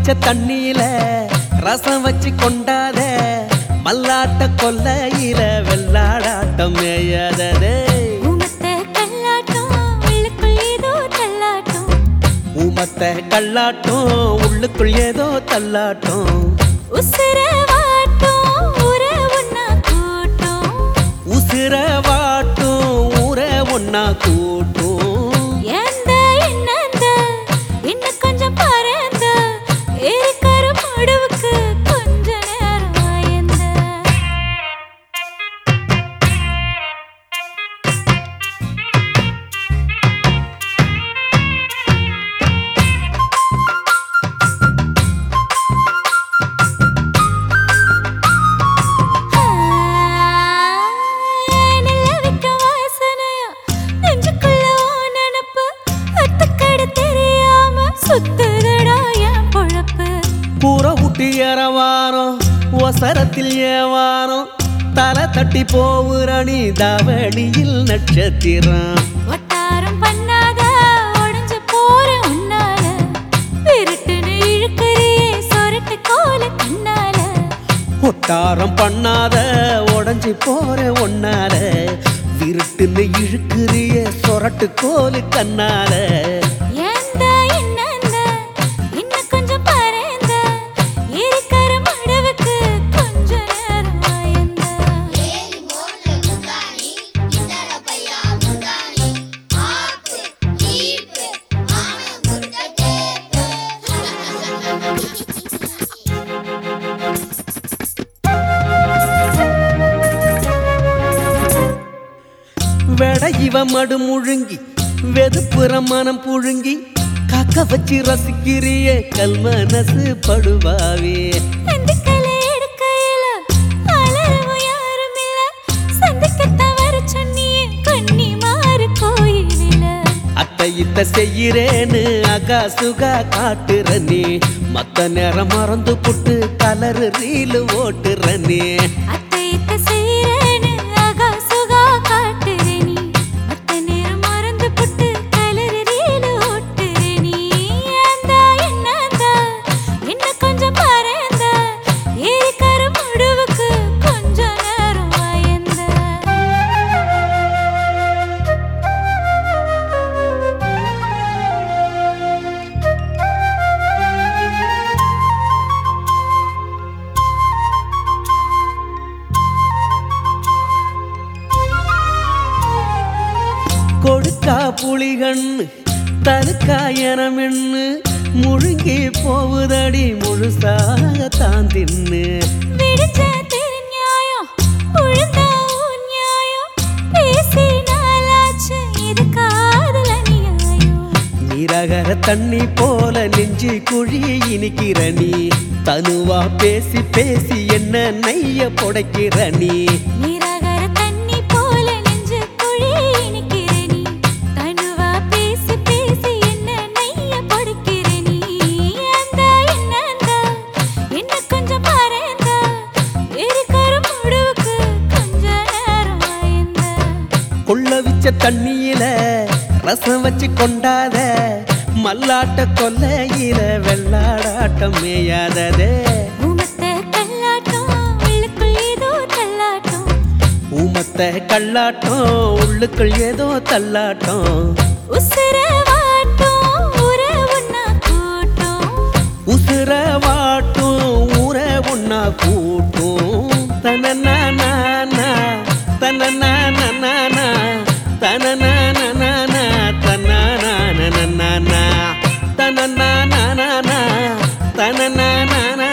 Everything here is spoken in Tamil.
வச்ச தண்ணியில ரசம் வச்சு கொண்டாத மல்லாட்ட கொல்லையில வெள்ளாடாட்டம் மேயாததே உமத்த கல்லாட்டம் உள்ளுக்குள் ஏதோ தள்ளாட்டம் ஊமத்த கல்லாட்டம் உள்ளுக்குள் ஏதோ தள்ளாட்டம் உசுர வாட்டம் உற ஒன்னா கூட்டம் உசிர வாட்டும் ஊர ஒன்னா கூட்டும் ஏந்த என்னந்த இன்னும் கொஞ்சம் பறந்த இருக்கிற முடிவுக்கு கொஞ்ச நேரம் ஆயந்த நிலவிக்க வாசனையா நெஞ்சுக்குள்ள உன் நினப்பு அத்துக்கடு தெரியாம சுத்துதடா என் பொழப்பு கூற ஊட்டி ஏறவாரம் ஒசரத்தில் ஏவாரம் தலை தட்டி போவுரணி தாவணியில் நட்சத்திரம் ஒட்டாரம் பண்ணாத உடைஞ்சு போற உன்னால விருட்டுன்னு இழுக்கிறியே சொரட்டு கோல கண்ணால ஒட்டாரம் பண்ணாத உடஞ்சி போற ஒன்னால விருட்டுன்னு இழுக்கிறிய சொரட்டு கோலு கண்ணால ஏந்த என்னந்த இன்னும் கொஞ்சம் பறந்த இருக்கிற முடிவுக்கு கொஞ்ச நேரம் ஆயந்த ஏலி மோர்ல முந்தானி இதர பையா முந்தானி ஆப்பு ஈப்பு ஆன முட்ட டேப்பு வெட இவ மடு முழுங்கி வெதுப்புற மனம் புழுங்கி காக்க வச்சு ரசிக்கிறிய கல் மனசு படுவாவே அந்துக்களை எடுக்கையில அலறவும் யாருமில்ல. சந்திக்கத்தான் வர சொன்னியே கன்னி மாறு கோயிலில. அத்தை இத்த செய்கிறேன்னு அகா சுகா காட்டுற நீ மத்த நேரம் மறந்து புட்டு கலரு ரீலு ஓட்டுற நீ அத்தை இத்தை செய்றேன்னு அகா சுகா காட்டுற நீ. மத்த நேரம் மறந்து புட்டு கலரு ரீலு ஓட்டுற நீ. ஏந்தா என்னந்தா, இன்னும் கொஞ்சம் பறந்த, இருக்கிற முடிவுக்கு கொஞ்ச நேரம் ஆயந்த. கொடுக்கா புலிகண்ணு தருக்கா எனமென்னு முழுங்கி போவுதடி முழுசாக தான் தின்னு விடிஞ்ச திருநியாயம், உழுந்தா உன் நியாயம். பேசினாலாச்சு இது காதல் அநியாயம். நீரகர தண்ணி போல நெஞ்சு குழி இனிக்கிற நீ தனுவா பேசி பேசி என்ன நைய புடைக்கிற நீ நீராகார தண்ணி போல நெஞ்சு குழி இனிக்கிற நீ. தனுவா பேசி பேசி என்ன நைய பொறுக்கிற நீ. ஏந்தா என்னந்தா, இன்னும் கொஞ்சம் பறந்தா, இருக்கிற முடிவுக்கு கொஞ்ச நேரம் ஆயந்தா. கொள்ள வச்ச தண்ணியில ரசம் வச்சு கொண்டாத மல்லாட்ட கொல்லையில வெள்ளாடாட்டம் மேயாததே ஊமத்த கல்லாட்டம், உள்ளுக்குள் ஏதோ தள்ளாட்டம். ஊமத்த கல்லாட்டம் உள்ளுக்குள் ஏதோ தள்ளாட்டம் உசுர வாட்டும், உற ஒண்ணா கூட்டும். உசுர வாட்டும் ஊர ஒன்னா கூட்டும் தனனா தனனா தனனா தனனா தனனா தனனா